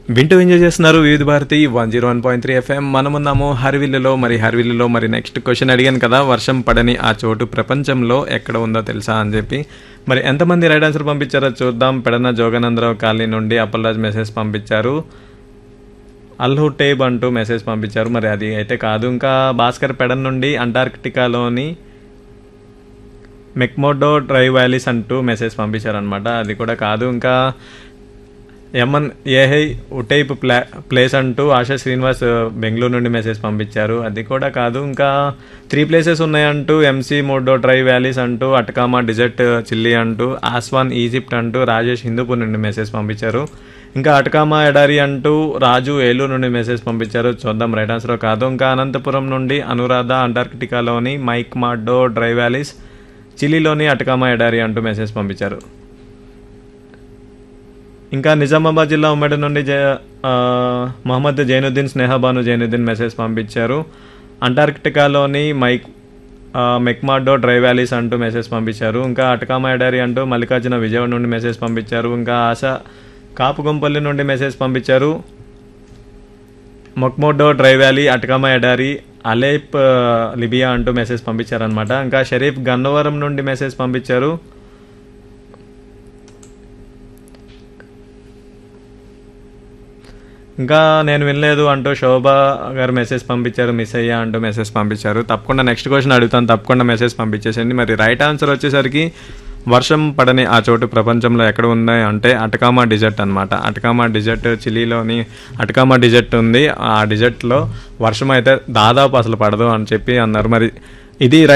వింటూ ఎంజాయ్ చేస్తున్నారు Vividh Bharati one zero one point three FM మనమున్నాము హర్విల్లులో మరి హర్విల్లులో మరి నెక్స్ట్ క్వశ్చన్ అడిగాను కదా వర్షం పడని ఆ చోటు ప్రపంచంలో ఎక్కడ ఉందో తెలుసా అని చెప్పి మరి ఎంతమంది రైట్ ఆన్సర్ పంపించారో చూద్దాం పెడన జోగనందరావు కాలనీ నుండి అప్పలరాజ్ మెసేజ్ పంపించారు అల్హుటేబ్ అంటూ మెసేజ్ పంపించారు మరి అది అయితే కాదు ఇంకా భాస్కర్ పెడన్ నుండి అంటార్క్టికాలోని మెక్మోడో డ్రైవ్ వ్యాలీస్ అంటూ మెసేజ్ పంపించారనమాట అది కూడా కాదు ఇంకా యమన్ ఏహై ఉటైప్ ప్లా ప్లేస్ అంటూ ఆశా శ్రీనివాస్ బెంగళూరు నుండి మెసేజ్ పంపించారు అది కూడా కాదు ఇంకా త్రీ ప్లేసెస్ ఉన్నాయంటూ ఎంసీ మోడో డ్రైవ్ వ్యాలీస్ అంటూ అటకామా డిజర్ట్ చిల్లీ అంటూ ఆస్వాన్ ఈజిప్ట్ అంటూ రాజేష్ హిందూపూర్ నుండి మెసేజ్ పంపించారు ఇంకా అటకామా ఎడారి అంటూ రాజు ఏలూరు నుండి మెసేజ్ పంపించారు చూద్దాం రైట్ ఆన్సర్ కాదు ఇంకా అనంతపురం నుండి అనురాధ అంటార్కిటికాలోని మైక్ మాడో డ్రైవ్ వ్యాలీస్ చిలీలోని అటకామా ఎడారి అంటూ మెసేజ్ పంపించారు ఇంకా నిజామాబాద్ జిల్లా ఉమ్మడి నుండి జయ ఆ, మహమ్మద్ జైనుద్దీన్ స్నేహబాను జైనుద్దీన్ మెసేజ్ పంపించారు అంటార్కిటికాలోని మైక్ ఆ, మెక్మాడో డ్రైవ్ వ్యాలీస్ అంటూ మెసేజ్ పంపించారు ఇంకా అటకామా ఎడారి అంటూ మల్లికార్జున విజయవాడ నుండి మెసేజ్ పంపించారు ఇంకా ఆశ కాపుగొంపల్లి నుండి మెసేజ్ పంపించారు మొక్మోడో డ్రైవ్ వ్యాలీ అటకామా ఎడారి అలేప్ ఆ, లిబియా అంటూ మెసేజ్ పంపించారనమాట ఇంకా షరీఫ్ గన్నవరం నుండి మెసేజ్ పంపించారు ఇంకా నేను వినలేదు అంటూ శోభ గారు మెసేజ్ పంపించారు మిస్ అయ్యా అంటూ మెసేజ్ పంపించారు తప్పకుండా నెక్స్ట్ క్వశ్చన్ అడుగుతాను తప్పకుండా మెసేజ్ పంపించేసేయండి మరి రైట్ ఆన్సర్ వచ్చేసరికి వర్షం పడని ఆ చోటు ప్రపంచంలో ఎక్కడ ఉంది అంటే అటకామా డిజర్ట్ అనమాట అటకామా డిజర్ట్ చిలీలోని అటకామా డిజర్ట్ ఉంది ఆ డిజర్ట్లో వర్షం అయితే దాదాపు అసలు పడదు అని చెప్పి అన్నారు మరి ఇది